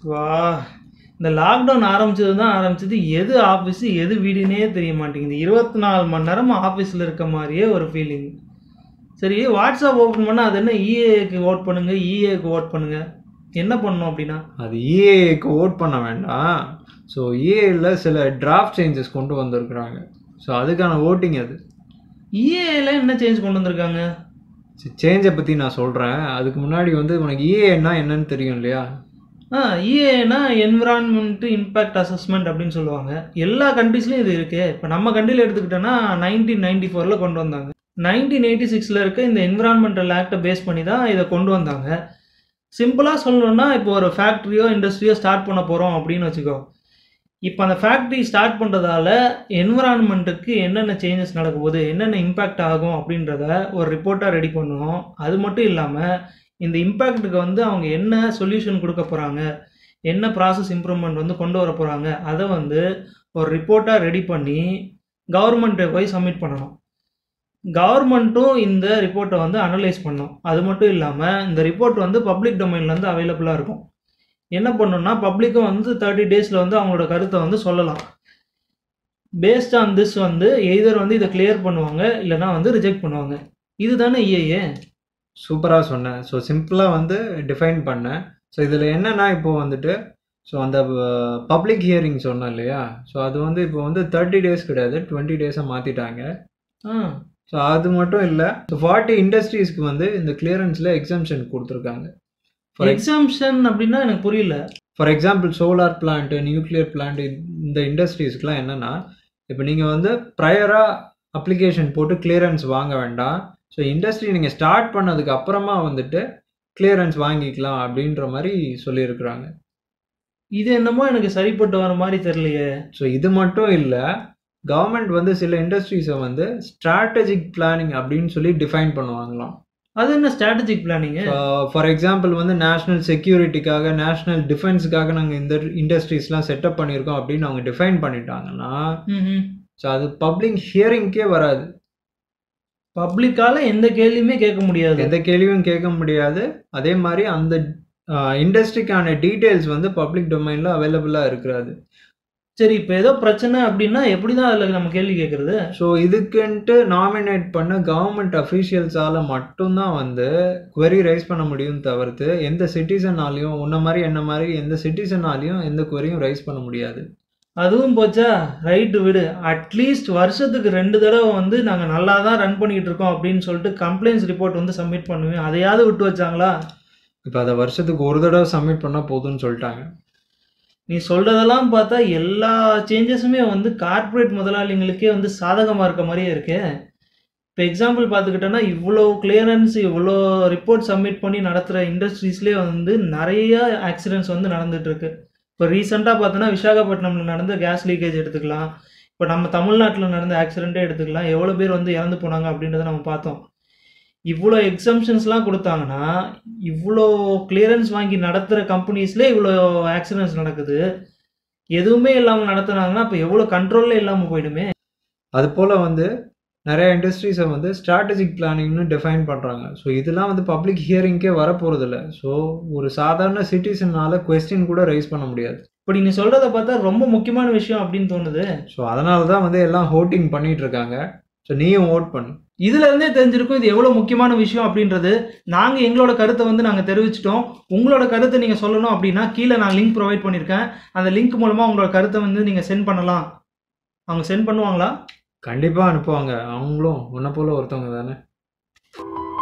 வா இந்த லாக்டவுன் ஆரம்பிச்சது தான் ஆரம்பிச்சது எது ஆஃபீஸ் எது வீடுனே தெரிய மாட்டேங்குது இருபத்தி நாலு மணி நேரமும் ஆஃபீஸில் இருக்க மாதிரியே ஒரு ஃபீலிங் சரி வாட்ஸ்அப் ஓப்பன் பண்ணால் அது என்ன இஏக்கு ஓட் பண்ணுங்க இஏக்கு ஓட் பண்ணுங்க என்ன பண்ணணும் அப்படின்னா அது இஏக்கு ஓட் பண்ண வேண்டாம் ஸோ இஏல சில டிராஃப்ட் சேஞ்சஸ் கொண்டு வந்திருக்கிறாங்க ஸோ அதுக்கான ஓட்டிங் அது இஏல என்ன சேஞ்ச் கொண்டு வந்திருக்காங்க சேஞ்சை பற்றி நான் சொல்கிறேன் அதுக்கு முன்னாடி வந்து உனக்கு இஏன்னா என்னன்னு தெரியும் இல்லையா ஆ இஏனா என்விரான்மெண்ட் இம்பேக்ட் அசஸ்மெண்ட் அப்படின்னு சொல்லுவாங்க எல்லா கண்ட்ரீஸ்லையும் இது இருக்கு இப்போ நம்ம கண்ட்ரியில் எடுத்துக்கிட்டோன்னா நைன்டீன் நைன்டி ஃபோரில் கொண்டு வந்தாங்க நைன்டீன் எயிட்டி சிக்ஸில் இருக்க இந்த என்விரான்மெண்டல் ஆக்டை பேஸ் பண்ணி தான் இதை கொண்டு வந்தாங்க சிம்பிளாக சொல்லணும்னா இப்போ ஒரு ஃபேக்ட்ரியோ இண்டஸ்ட்ரியோ ஸ்டார்ட் பண்ண போகிறோம் அப்படின்னு வச்சுக்கோ இப்போ அந்த ஃபேக்ட்ரி ஸ்டார்ட் பண்ணுறதால என்விரான்மெண்ட்டுக்கு என்னென்ன சேஞ்சஸ் நடக்க போகுது என்னென்ன இம்பேக்ட் ஆகும் அப்படின்றத ஒரு ரிப்போர்ட்டாக ரெடி பண்ணுவோம் அது மட்டும் இல்லாமல் இந்த இம்பேக்ட்டுக்கு வந்து அவங்க என்ன சொல்யூஷன் கொடுக்க போகிறாங்க என்ன ப்ராசஸ் இம்ப்ரூவ்மெண்ட் வந்து கொண்டு வர போகிறாங்க அதை வந்து ஒரு ரிப்போர்ட்டாக ரெடி பண்ணி கவர்மெண்ட்டை போய் சப்மிட் பண்ணணும் கவர்மெண்ட்டும் இந்த ரிப்போர்ட்டை வந்து அனலைஸ் பண்ணும் அது மட்டும் இல்லாமல் இந்த ரிப்போர்ட் வந்து பப்ளிக் டொமைன்லேருந்து அவைலபிளாக இருக்கும் என்ன பண்ணணும்னா பப்ளிக்கும் வந்து தேர்ட்டி டேஸில் வந்து அவங்களோட கருத்தை வந்து சொல்லலாம் பேஸ்ட் ஆன் திஸ் வந்து எய்தர் வந்து இதை கிளியர் பண்ணுவாங்க இல்லைனா வந்து ரிஜெக்ட் பண்ணுவாங்க இதுதானே இஏஏ சூப்பராக சொன்னேன் ஸோ சிம்பிளாக வந்து டிஃபைன் பண்ணேன் ஸோ இதில் என்னென்னா இப்போ வந்துட்டு ஸோ அந்த பப்ளிக் ஹியரிங் சொன்னேன் இல்லையா ஸோ அது வந்து இப்போ வந்து தேர்ட்டி டேஸ் கிடையாது டுவெண்ட்டி டேஸாக மாற்றிட்டாங்க ஆ ஸோ அது மட்டும் இல்லை ஸோ ஃபார்ட்டி இண்டஸ்ட்ரீஸ்க்கு வந்து இந்த கிளியரன்ஸில் எக்ஸம்ஷன் கொடுத்துருக்காங்க ஃபார் எக்ஸாம்ஷன் அப்படின்னா எனக்கு புரியல for example solar plant nuclear plant இந்த இண்டஸ்ட்ரீஸ்க்குலாம் என்னென்னா இப்போ நீங்கள் வந்து ப்ரையராக அப்ளிகேஷன் போட்டு கிளியரன்ஸ் வாங்க வேண்டாம் ஸோ இண்டஸ்ட்ரி நீங்கள் ஸ்டார்ட் பண்ணதுக்கு அப்புறமா வந்துட்டு கிளியரன்ஸ் வாங்கிக்கலாம் அப்படின்ற மாதிரி சொல்லியிருக்கிறாங்க இது என்னமோ எனக்கு சரிப்பட்டு வர மாதிரி தெரியலையே ஸோ இது மட்டும் இல்லை கவர்மெண்ட் வந்து சில இண்டஸ்ட்ரீஸை வந்து ஸ்ட்ராட்டஜிக் பிளானிங் அப்படின்னு சொல்லி டிஃபைன் பண்ணுவாங்களாம் அது என்ன ஸ்ட்ராட்டஜிக் பிளானிங்கு ஃபார் எக்ஸாம்பிள் வந்து நேஷ்னல் செக்யூரிட்டிக்காக நேஷ்னல் டிஃபென்ஸுக்காக நாங்கள் இந்த இண்டஸ்ட்ரீஸ்லாம் செட்டப் பண்ணியிருக்கோம் அப்படின்னு அவங்க டிஃபைன் பண்ணிட்டாங்கன்னா ஸோ அது பப்ளிக் ஹியரிங்க்கே வராது பப்ளிக்கால எந்த கேள்வியுமே கேட்க முடியாது எந்த கேள்வியும் கேட்க முடியாது அதே மாதிரி அந்த இண்டஸ்ட்ரிக்கான டீட்டெயில்ஸ் வந்து பப்ளிக் டொமைனில் அவைலபிளாக இருக்கிறது சரி இப்போ ஏதோ பிரச்சனை அப்படின்னா எப்படி தான் அதில் நம்ம கேள்வி கேட்குறது ஸோ இதுக்குன்ட்டு நாமினேட் பண்ண கவர்மெண்ட் அஃபீஷியல்ஸால் மட்டும்தான் வந்து query ரைஸ் பண்ண முடியும் தவிர்த்து எந்த சிட்டிசனாலையும் உன்ன மாதிரி என்ன மாதிரி எந்த சிட்டிசனாலையும் எந்த queryயும் ரைஸ் பண்ண முடியாது அதுவும் போச்சா ரைட்டு விடு அட்லீஸ்ட் வருஷத்துக்கு ரெண்டு தடவை வந்து நாங்கள் நல்லா தான் ரன் பண்ணிக்கிட்டு இருக்கோம் அப்படின்னு சொல்லிட்டு கம்ப்ளைண்ட்ஸ் ரிப்போர்ட் வந்து சப்மிட் பண்ணுவேன் அதையாவது விட்டு வச்சாங்களா இப்போ அதை வருஷத்துக்கு ஒரு தடவை சப்மிட் பண்ணால் போதும்னு சொல்லிட்டாங்க நீ சொல்கிறதெல்லாம் பார்த்தா எல்லா சேஞ்சஸுமே வந்து கார்ப்பரேட் முதலாளிங்களுக்கே வந்து சாதகமாக இருக்க மாதிரியே இருக்கு இப்போ எக்ஸாம்பிள் பார்த்துக்கிட்டோன்னா இவ்வளோ கிளியரன்ஸ் இவ்வளோ ரிப்போர்ட் சப்மிட் பண்ணி நடத்துகிற இண்டஸ்ட்ரீஸ்லேயே வந்து நிறைய ஆக்சிடென்ட்ஸ் வந்து நடந்துட்டு இருக்கு இப்போ ரீசெண்டாக பார்த்தோன்னா விசாகப்பட்டினம்ல நடந்த கேஸ் லீக்கேஜ் எடுத்துக்கலாம் இப்போ நம்ம தமிழ்நாட்டில் நடந்த ஆக்சிடென்ட்டே எடுத்துக்கலாம் எவ்வளோ பேர் வந்து இறந்து போனாங்க அப்படின்றத நம்ம பார்த்தோம் இவ்வளோ எக்ஸம்ஷன்ஸ்லாம் கொடுத்தாங்கன்னா இவ்வளோ கிளியரன்ஸ் வாங்கி நடத்துகிற கம்பெனிஸ்லேயே இவ்வளோ ஆக்சிடென்ட்ஸ் நடக்குது எதுவுமே இல்லாமல் நடத்துனாங்கன்னா இப்போ எவ்வளோ கண்ட்ரோல்லே இல்லாமல் போயிடுமே அது போல் வந்து நிறைய இண்டஸ்ட்ரீஸை வந்து ஸ்ட்ராட்டஜிக் பிளானிங்னு டிஃபைன் பண்ணுறாங்க ஸோ இதெல்லாம் வந்து பப்ளிக் ஹியரிங்க்கே வரப்போகிறதில்ல ஸோ ஒரு சாதாரண சிட்டிசனால் கொஸ்டின் கூட ரைஸ் பண்ண முடியாது இப்படி நீ சொல்கிறத பார்த்தா ரொம்ப முக்கியமான விஷயம் அப்படின்னு தோணுது ஸோ அதனால தான் வந்து எல்லாம் ஹோட்டிங் பண்ணிட்டு இருக்காங்க ஸோ நீயும் ஓட் பண்ணு இதுல இருந்தே தெரிஞ்சிருக்கும் இது எவ்வளோ முக்கியமான விஷயம் அப்படின்றது நாங்கள் எங்களோட கருத்தை வந்து நாங்கள் தெரிவிச்சிட்டோம் உங்களோட கருத்தை நீங்கள் சொல்லணும் அப்படின்னா கீழே நான் லிங்க் ப்ரொவைட் பண்ணியிருக்கேன் அந்த லிங்க் மூலமாக உங்களோட கருத்தை வந்து நீங்கள் சென்ட் பண்ணலாம் அவங்க சென்ட் பண்ணுவாங்களா கண்டிப்பாக அனுப்புவாங்க அவங்களும் உன்னை போல ஒருத்தவங்க தானே